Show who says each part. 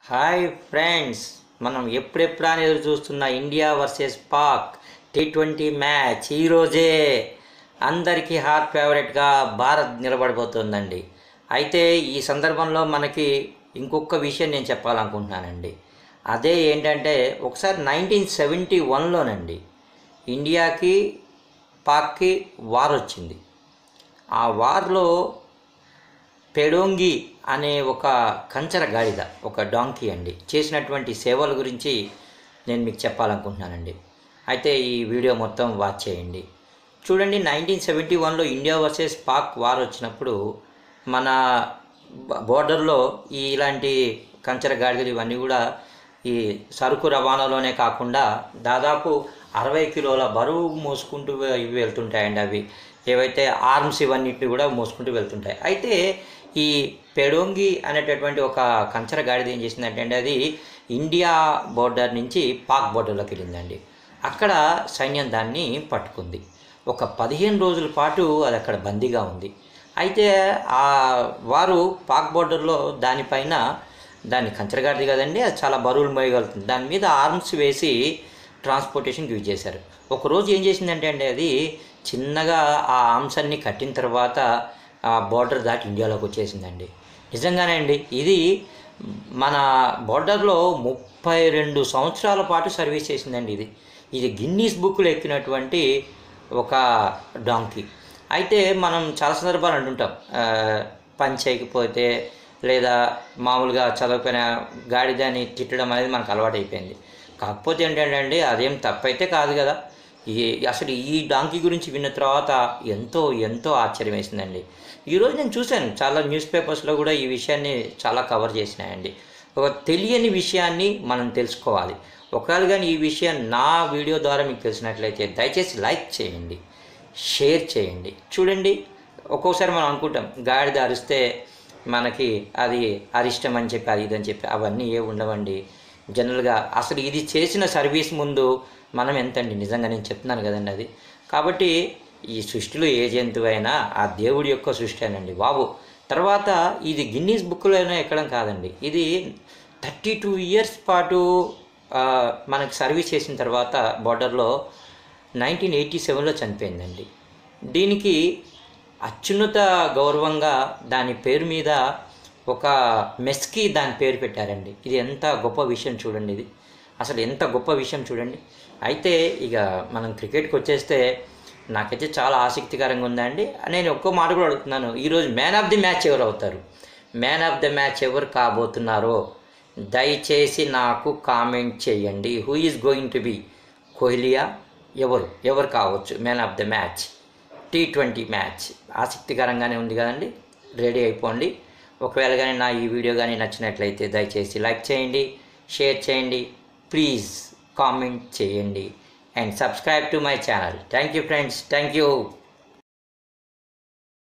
Speaker 1: hi friends మనం ఎప్పుడెప్పుడా అని ఎదురు చూస్తున్న India versus Pak T twenty match ఈరోజే అందరికీ హాట్ ఫేవరెట్గా భారత్ నిలబడిపోతుందండి అయితే ఈ సందర్భంలో మనకి ఇంకొక విషయం నేను చెప్పాలనుకుంటున్నానండి అదే ఏంటంటే ఒకసారి నైన్టీన్ సెవెంటీ వన్లోనండి ఇండియాకి పాక్కి వార్ వచ్చింది ఆ వార్లో పెడోంగి అనే ఒక కంచర గాడిద ఒక డాంకీ అండి చేసినటువంటి సేవల గురించి నేను మీకు చెప్పాలనుకుంటున్నానండి అయితే ఈ వీడియో మొత్తం వాచ్ చేయండి చూడండి నైన్టీన్ సెవెంటీ వన్లో ఇండియా వర్సెస్ పాక్ వార్ వచ్చినప్పుడు మన బోర్డర్లో ఈ ఇలాంటి కంచర గాడిదలు ఇవన్నీ కూడా ఈ సరుకు రవాణాలోనే కాకుండా దాదాపు అరవై కిలోల బరువు మోసుకుంటూ వె- ఇవి వెళ్తుంటాయండి అవి ఏవైతే ఆర్మ్స్ ఇవన్నిటిని కూడా మోసుకుంటూ వెళ్తుంటాయి అయితే ఈ పెడోంగి అనేటటువంటి ఒక కంచర గాడిద ఏం చేసిందంటే అండి అది ఇండియా బోర్డర్ నుంచి పాక్ బోర్డర్లోకి వెళ్ళిందండి అక్కడ సైన్యం దాన్ని పట్టుకుంది ఒక పదిహేను రోజుల పాటు అది అక్కడ బందీగా ఉంది అయితే ఆ వారు పాక్ బోర్డర్లో దానిపైన దాన్ని కంచరగాడిది కదండి అది చాలా బరువులు మోయగలుగుతుంది దాని మీద ఆర్మ్స్ వేసి ట్రాన్స్పోర్టేషన్కి యూజ్ చేశారు ఒకరోజు ఏం చేసిందంటే అండి అది చిన్నగా ఆ ఆర్మ్స్ అన్ని కట్టిన తర్వాత ఆ బోర్డర్ దాటి ఇండియాలోకి వచ్చేసిందండి నిజంగానే అండి ఇది మన బోర్డర్లో ముప్పై రెండు సంవత్సరాల పాటు సర్వీస్ చేసిందండి ఇది ఇది గిన్నీస్ బుక్లో ఎక్కినటువంటి ఒక డాంకీ అయితే మనం చాలా సందర్భాలు అంటుంటాం ఆ, పని చేయకపోతే లేదా మామూలుగా చదవకపోయిన గాడిదని తిట్టడం అనేది మనకు అలవాటు అయిపోయింది కాకపోతే ఏంటంటే అండి అదేం తప్పైతే కాదు కదా ఈ అసలు ఈ డాంకీ గురించి విన్న తర్వాత ఎంతో ఎంతో ఆశ్చర్యం వేసిందండి ఈరోజు నేను చూశాను చాలా న్యూస్ పేపర్స్లో కూడా ఈ విషయాన్ని చాలా కవర్ చేసినాయండి ఒక తెలియని విషయాన్ని మనం తెలుసుకోవాలి ఒకవేళ కానీ ఈ విషయం నా వీడియో ద్వారా మీకు తెలిసినట్లయితే దయచేసి లైక్ చేయండి షేర్ చేయండి చూడండి ఒక్కోసారి మనం అనుకుంటాం గాడిద అరిస్తే మనకి అది అరిష్టం అని చెప్పి అది ఇదని చెప్పి అవన్నీ ఏ ఉండవండి జనరల్గా అసలు ఇది చేసిన సర్వీస్ ముందు మనం ఎంతండి నిజంగా నేను చెప్తున్నాను కదండి అది కాబట్టి ఈ సృష్టిలో ఏ జంతువు అయినా ఆ దేవుడి యొక్క సృష్టి అనండి బాబు తర్వాత ఇది గిన్నీస్ బుక్లో అయినా ఎక్కడం కాదండి ఇది థర్టీ టూ ఇయర్స్ పాటు ఆ, మనకి సర్వీస్ చేసిన తర్వాత బార్డర్లో నైన్టీన్ ఎయిటీ సెవెన్లో చనిపోయిందండి దీనికి అత్యున్నత గౌరవంగా దాని పేరు మీద ఒక మెస్కి దాని పేరు పెట్టారండి ఇది ఎంత గొప్ప విషయం చూడండి ఇది అసలు ఎంత గొప్ప విషయం చూడండి అయితే ఇక మనం క్రికెట్కి వచ్చేస్తే నాకైతే చాలా ఆసక్తికరంగా ఉందండి నేను ఒక్కో మాట కూడా అడుగుతున్నాను ఈరోజు మ్యాన్ ఆఫ్ ది మ్యాచ్ ఎవరు అవుతారు మ్యాన్ ఆఫ్ ద మ్యాచ్ ఎవరు కాబోతున్నారో దయచేసి నాకు కామెంట్ చేయండి who is going to be కోహ్లియా ఎవరు ఎవరు కావచ్చు man of the match T twenty match ఆసక్తికరంగానే ఉంది కదండి రెడీ అయిపోండి ఒకవేళ కానీ నా ఈ వీడియో కానీ నచ్చినట్లయితే దయచేసి లైక్ చేయండి షేర్ చేయండి ప్లీజ్ కామెంట్ చేయండి and subscribe to my channel thank you friends thank you